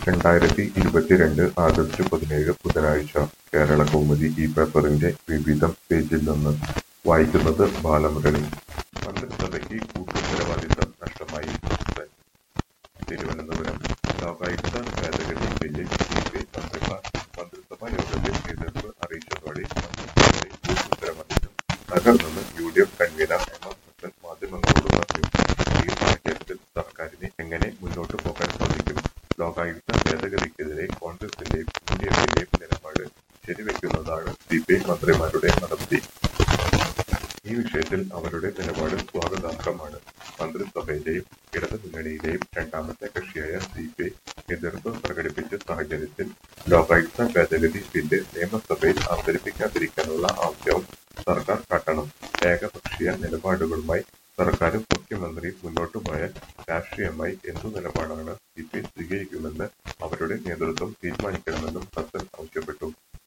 രണ്ടായിരത്തി ഇരുപത്തിരണ്ട് ആഗസ്റ്റ് പതിനേഴ് ബുധനാഴ്ച കേരളകൗമുദി ഈ പേപ്പറിന്റെ വിവിധം പേജിൽ നിന്ന് വായിക്കുന്നത് ബാലമുരളി മന്ത്രിസഭയ്ക്ക് കൂട്ടുത്തരവാദിത്തം നഷ്ടമായി പ്രസിഡന്റ് തിരുവനന്തപുരം ലോകായുക്ത ഭേദഗതി ബില്ലിൽ സിപിഐ മന്ത്രിമാർ മന്ത്രിസഭാ യോഗത്തിൽ എതിർപ്പ് അറിയിച്ചതോടെ മന്ത്രിസഭയുടെ കൂട്ടുത്തരവാദിത്തം തകർന്നെന്ന് U D F convenor M M Hassan മാധ്യമങ്ങളോട് പറഞ്ഞു ഈ സാഹചര്യത്തിൽ സർക്കാരിന് എങ്ങനെ മുന്നോട്ടു പോകാൻ സാധിക്കും ലോകായുക്ത ഭേദഗതിക്കെതിരെ കോൺഗ്രസിന്റെയും യു ഡി എഫിന്റെയും നിലപാട് ശരിവെക്കുന്നതാണ് സിപിഐ മന്ത്രിമാരുടെ നടപടി ഈ വിഷയത്തിൽ അവരുടെ നിലപാട് സ്വാഗതാർഹമാണ് മന്ത്രിസഭയിലെയും ഇടതുമുന്നണിയിലെയും രണ്ടാമത്തെ കക്ഷിയായ സിപിഐ എതിർപ്പ് പ്രകടിപ്പിച്ച സാഹചര്യത്തിൽ ലോകായുക്ത ഭേദഗതി ബില്ല് നിയമസഭയിൽ അവതരിപ്പിക്കാതിരിക്കാനുള്ള ആവശ്യവും സർക്കാർ കാട്ടണം ഏകപക്ഷീയ നിലപാടുകളുമായി സർക്കാരും മുഖ്യമന്ത്രിയും മുന്നോട്ടു പോയാൽ രാഷ്ട്രീയമായി എന്തു നിലപാടാണ് സിപിഐ സ്വീകരിക്കുമെന്ന് അവരുടെ നേതൃത്വം തീരുമാനിക്കണമെന്നും ഹസൻ